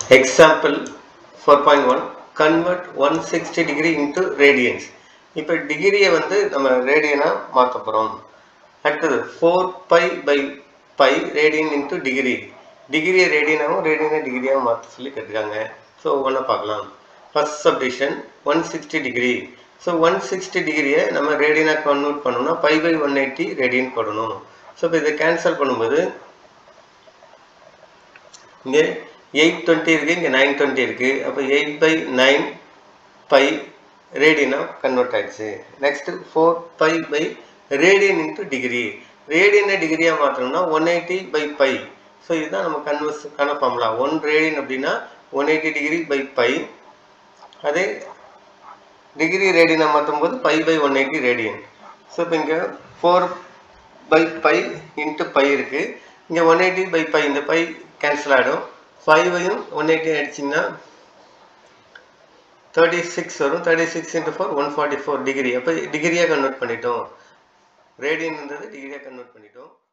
Example 4.1 convert 160 degree into radians இப்போ டிகிரியை வந்து நம்ம ரேடியனாக மாற்ற போகிறோம் அடுத்தது four by by pi radian into degree டிகிரியை ரேடியனாகவும் ரேடியனை டிகிரியாகவும் மாற்ற சொல்லி கேட்டிருக்காங்க ஸோ ஒவ்வொன்றா பார்க்கலாம் first subdivision one sixty degree so one sixty டிகிரியை நம்ம ரேடியனாக கன்வெர்ட் பண்ணோம்னா pi by one eighty radian போடணும் ஸோ இப்போ இதை கேன்சல் பண்ணும்போது இங்கே எயிட் டுவெண்ட்டி இருக்குது இங்கே நைன் டுவெண்ட்டி இருக்குது அப்போ எயிட் பை நைன் பை ரேடியனாக கன்வெர்ட் ஆயிடுச்சு next four by pi radian into degree ரேடியனை டிகிரியாக மாற்றணும்னா one eighty by pi so இதுதான் நம்ம கன்வர்ஸுக்கான ஃபார்முலா ஒன் ரேடியன் அப்படின்னா one eighty degree by pi அதே டிகிரி ரேடியனை மாற்றும் போது pi by one eighty radian so இப்போ இங்கே four by pi into pi இருக்குது இங்கே ஒன் எயிட்டி பை பை இந்த பை கேன்சல் ஆகிடும் ஃபைவையும் ஒன் எயிட்டி அடிச்சிங்கன்னா தேர்ட்டி சிக்ஸ் வரும் thirty six into four one forty four degree அப்போ டிகிரியாக கன்வெர்ட் பண்ணிட்டோம் ரேடியன் இருந்தது டிகிரியாக கன்வெர்ட் பண்ணிட்டோம்